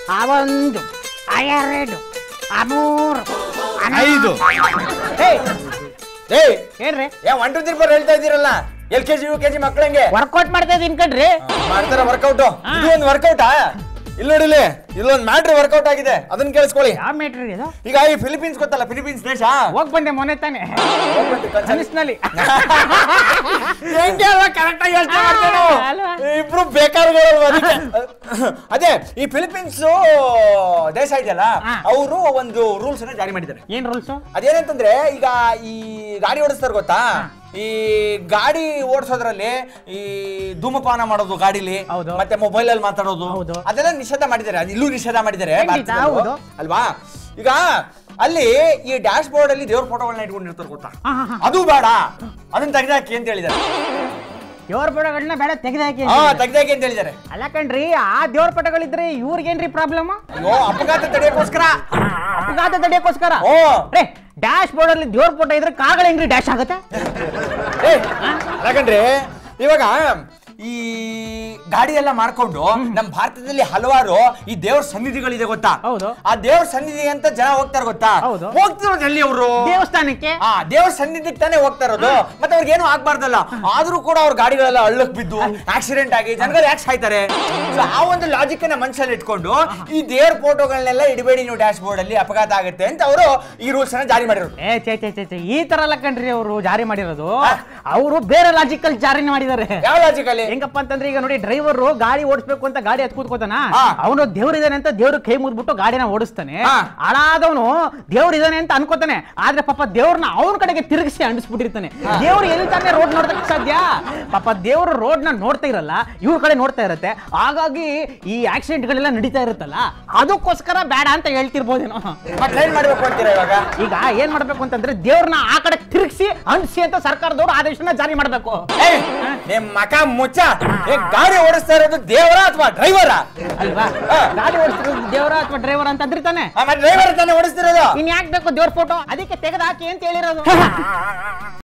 ಆ ಒಂದು ಆ ಎರಡು ಆ ಮೂರು ಆ ನಾಲ್ಕು. ಐದು ಏಯ್ ಏಯ್ ಏನ್ರಿ ಏ ಒನ್ ಟು ತ್ರೀ ಫೋರ್ ಹೇಳ್ತಾ ಇದ್ದೀರಲ್ಲ L K G U K G ಮಕ್ಕಳಂಗೆ ವರ್ಕೌಟ್ ಮಾಡ್ತಾ ಇದೀನಿ ಕಣ್ರಿ ಮಾಡ್ತಾರ ವರ್ಕೌಟ್ ಇದು ಒಂದು ವರ್ಕೌಟಾ ಇಲ್ಲ ನೋಡಿಲಿ ಇಲ್ಲೊಂದು ಮ್ಯಾಟ್ರಿ ವರ್ಕೌಟ್ ಆಗಿದೆ ಅದನ್ನ ಕೇಳಿಸ್ಕೊಳ್ಳಿ ಯಾವ ಮೇಟ್ರಿ ಇದು ಈಗ ಈ ಫಿಲಿಪೀನ್ಸ್ ಗೊತ್ತಲ್ಲ ಫಿಲಿಪೀನ್ಸ್ ದೇಶ ಹೋಗ್ ಬಂದೆ ಮೊನ್ನೆ ತಾನೆ ಕನಸಿನಲ್ಲಿ ಹೆಂಗೆ ಕರೆಕ್ಟ್ ಆಗಿ ಯೋಚನೆ ಮಾಡ್ತೇನೆ ಅಲ್ವಾ? ಇಬ್ರು ಬೇಕಾರ್ಗಳು ಅದಕ್ಕೆ ಅದೇ ಈ ಫಿಲಿಪೀನ್ಸ್ ದೇಶ ಇದೆಯಲ್ಲ ಹಾ. ಅವರು ಒಂದು ರೂಲ್ಸ್ ಅನ್ನ ಜಾರಿ ಮಾಡಿದ್ದಾರೆ ಏನ್ ರೂಲ್ಸು ಅದೇನಂತಂದ್ರೆ ಈಗ ಈ ಗಾಡಿ ಓಡಿಸ್ತಾರೆ ಗೊತ್ತಾ ಈ ಗಾಡಿ ಓಡಿಸೋದ್ರಲ್ಲಿ ಈ ಧೂಮಪಾನ ಮಾಡೋದು ಗಾಡಿಲಿ ಹೌದು. ಮತ್ತೆ ಮೊಬೈಲ್ ಅಲ್ಲಿ ಮಾತಾಡೋದು ಹೌದು. ಅದೆಲ್ಲ ನಿಷೇಧ ಮಾಡಿದ್ದಾರೆ ಅದು ಇಲ್ಲೂ ನಿಷೇಧ ಮಾಡಿದ್ದಾರೆ ಖಂಡಿತ, ಭಾರತದಲ್ಲೂ. ಹೌದು. ಅಲ್ವಾ ಈಗ ಅಲ್ಲಿ ಈ ಡ್ಯಾಶ್ ಬೋರ್ಡ್ ಅಲ್ಲಿ ದೇವ್ರ ಫೋಟೋಗಳನ್ನ ಇಟ್ಕೊಂಡಿರ್ತಾರೆ ಗೊತ್ತಾ ಹಾ, ಹಾ, ಹಾ. ಅದು ಬೇಡ ಅದನ್ನ ತೆಗೆದಾಕಿ ಅಂತ ಹೇಳಿದ್ದಾರೆ ದೇವ್ರ ಪಟಗಳನ್ನ ಬೇಡ ತೆಗೆದಾಕಿ ಹಾ ತೆಗ್ದಾಕಿ ಅಂತ ಹೇಳಿದ್ದಾರೆ ಅಲ್ಲ ಕಣ್ರಿ ಆ ದೇವ್ರ ಪಟಗಳಿದ್ರೆ ಇವ್ರಿಗೇನ್ರಿ ಪ್ರಾಬ್ಲಮ್ ಅಯ್ಯೋ ಅಪಘಾತ ತಡೆಯೋಕ್ಕೋಸ್ಕರ ಅಪಘಾತ ತಡೆಯೋಕ್ಕೋಸ್ಕರ ಓ ರೇ ಡ್ಯಾಶ್ ಬೋರ್ಡ್ ಅಲ್ಲಿ ದೇವ್ರ ಫೋಟೋ ಇದ್ರೆ ಕಾರ್ಗಳು ಹೆಂಗ್ರಿ ಡ್ಯಾಶ್ ಆಗುತ್ತೆ ಏ, ಯಾಕಂದ್ರೆ ಇವಾಗ ಈ ಗಾಡಿ ಎಲ್ಲ ಮಾಡ್ಕೊಂಡು ನಮ್ಮ ಭಾರತದಲ್ಲಿ ಹಲವಾರು ಈ ದೇವ್ರ ಸನ್ನಿಧಿಗಳಿದೆ ಗೊತ್ತಾ ಹೌದು. ಆ ದೇವ್ರ ಸನ್ನಿಧಿ ಅಂತ ಜನ ಹೋಗ್ತಾರೆ ಗೊತ್ತಾ ಹೌದು. ಹೋಗ್ತಿರೋದು ಎಲ್ಲಿ ಅವರು ದೇವಸ್ಥಾನಕ್ಕೆ ಆ ದೇವ್ರ ಸನ್ನಿಧಿಗೆ ತಾನೇ ಹೋಗ್ತಾ ಇರೋದು ಮತ್ತೆ ಅವ್ರಿಗೆ ಏನು ಆಗ್ಬಾರ್ದಲ್ಲ ಆದ್ರೂ ಕೂಡ ಅವ್ರ ಗಾಡಿಗಳೆಲ್ಲ ಹಳ್ಳಕ್ ಬಿದ್ದು ಆಕ್ಸಿಡೆಂಟ್ ಆಗಿ ಜನಗಳು ಯಾಕೆ ಸಾಯ್ತಾರೆ So, ಆ ಒಂದು ಲಾಜಿಕ್ ಅನ್ನ ಮನಸ್ಸಲ್ಲಿ ಇಟ್ಕೊಂಡು ಈ ದೇವ್ರ ಫೋಟೋಗಳನ್ನೆಲ್ಲ ಇಡಬೇಡಿ ನೀವು ಡ್ಯಾಶ್ ಬೋರ್ಡ್ ಅಲ್ಲಿ ಅಪಘಾತ ಆಗುತ್ತೆ ಅಂತ ಅವರು ಈ ರೂಲ್ಸ್ ಅನ್ನ ಜಾರಿ ಮಾಡಿರೋದು ಏ ಚೇ ಚೇ ಚೇ ಚೇ ಈ ತರ ಅಲ್ಲ ಕಣ್ರಿ ಅವರು ಜಾರಿ ಮಾಡಿರೋದು ಅವರು ಬೇರೆ ಲಾಜಿಕಲ್ ಜಾರಿನ ಮಾಡಿದ್ದಾರೆ ಯಾವ ಲಾಜಿಕ್ ಅಲ್ಲಿ ಹೆಂಗಪ್ಪ ಅಂತಂದ್ರೆ ಈಗ ನೋಡಿ ಡ್ರೈವರ್ ಗಾಡಿ ಓಡಿಸ್ಬೇಕು ಅಂತ ಗಾಡಿ ಹತ್ ಕೂತ್ಕೋತಾನ ಹಾ. ಅವನು ದೇವ್ರಿದಾನೆ ಅಂತ ದೇವ್ರ ಕೈ ಮುದ್ಬಿಟ್ಟು ಗಾಡಿನ ಓಡಿಸ್ತಾನೆ ಹಾ. ಹಾಳಾದವನು ದೇವ್ರಿದಾನೆ ಅಂತ ಅನ್ಕೋತಾನೆ ಆದ್ರೆ ಪಾಪ ದೇವ್ರನ್ನ ಅವನ ಕಡೆಗೆ ತಿರುಗಿಸಿ ಅಂಡಿಸ್ಬಿಟ್ಟಿರ್ತಾನೆ ದೇವ್ರು ಎಲ್ಲಿ ತಾನೇ ರೋಡ್ ನೋಡ್ತಕ್ಕೆ ಸಾಧ್ಯ ಪಾಪ ದೇವ್ರು ರೋಡ್ ನ ನೋಡ್ತಾ ಇರಲ್ಲ ಇವ್ರ ಕಡೆ ನೋಡ್ತಾ ಇರತ್ತೆ ಹಾಗಾಗಿ ಈ ಆಕ್ಸಿಡೆಂಟ್ ಗಳೆಲ್ಲ ನಡೀತಾ ಇರುತ್ತಲ್ಲ ಅದಕ್ಕೋಸ್ಕರ ಬೇಡ ಅಂತ ಹೇಳ್ತಿರ್ಬೋದೇನೋ ಮತ್ತೆ ಏನ್ ಮಾಡ್ಬೇಕು ಅಂತೀರಾ ಇವಾಗ ಈಗ ಏನ್ ಮಾಡ್ಬೇಕು ಅಂತಂದ್ರೆ ದೇವ್ರನ್ನ ಆ ಕಡೆ ತಿರುಗಿಸಿ ಅನ್ಸಿ ಅಂತ ಸರ್ಕಾರದವರು ಆದೇಶನ ಜಾರಿ ಮಾಡ್ಬೇಕು ಏಯ್, ನಿಮ್ ಮಕ ಮುಚ್ಚ ಏ, ಗಾಡಿ ಓಡಿಸ್ತಾ ಇರೋದು ದೇವರ ಅಥವಾ ಡ್ರೈವರ ಅಲ್ವಾ ಹಾ. ಗಾಡಿ ಓಡಿಸ್ತಿರೋದು ದೇವರ ಅಥವಾ ಡ್ರೈವರ್ ಅಂತ ಅಂದಿರ್ತಾನೆ ಮತ್ತೆ ಡ್ರೈವರ್ ತಾನೇ ಓಡಿಸ್ತಿರೋದು ಇನ್ ಯಾಕೆ ಬೇಕು ದೇವ್ರ ಫೋಟೋ ಅದಕ್ಕೆ ತೆಗೆದು ಹಾಕಿ ಅಂತ ಹೇಳಿರೋದು